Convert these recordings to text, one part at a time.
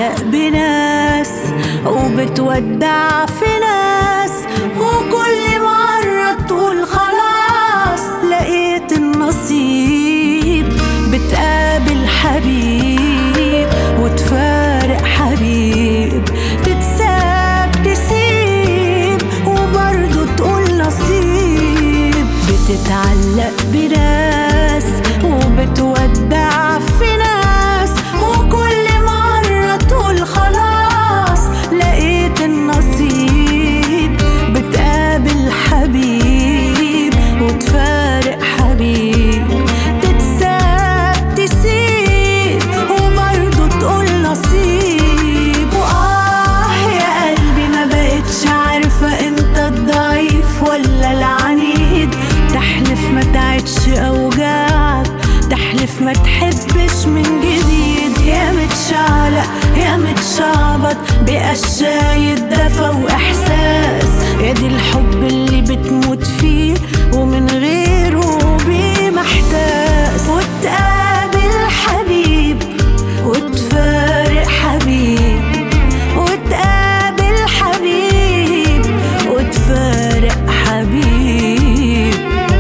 بتتعلق بناس وبتودع في ناس وكل مرة تقول خلاص لقيت النصيب بتقابل حبيب وتفارق حبيب تتساب تسيب وبرضه تقول نصيب بتتعلق بناس وبتودع في ناس وكل مرة تقول خلاص لقيت النصيب بتقابل حبيب وتفارق حبيب تتساب تسيب وبرضه تقول نصيب وآه يا قلبي ما بقتش عارفة انت الضعيف ولا العنيد تحلف ما تعدش أوجاعك تحلف ما تحبش من جديد يا متشعلق يا متشعبط بقشاية دفا وإحساس يا دي الحب اللي بتموت فيه ومن غيره بيه محتاس وتقابل حبيب وتفارق حبيب وتقابل حبيب وتفارق حبيب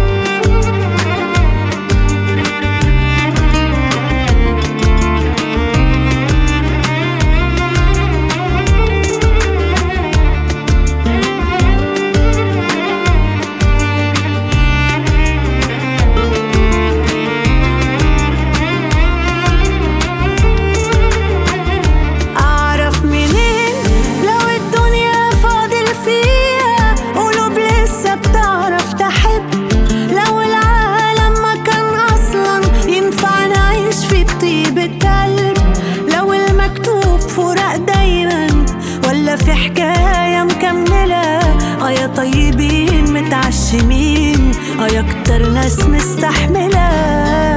أعرف منين لو الدنيا فاضل فيها قلوب لسه بتعرف تحب لو العالم ما كان أصلا ينفع نعيش في بطيبة قلب لو المكتوب فراق دايما ولا في حكاية مكملة اه يا طيبين متعشمين اه يا كتر ناس مستحملة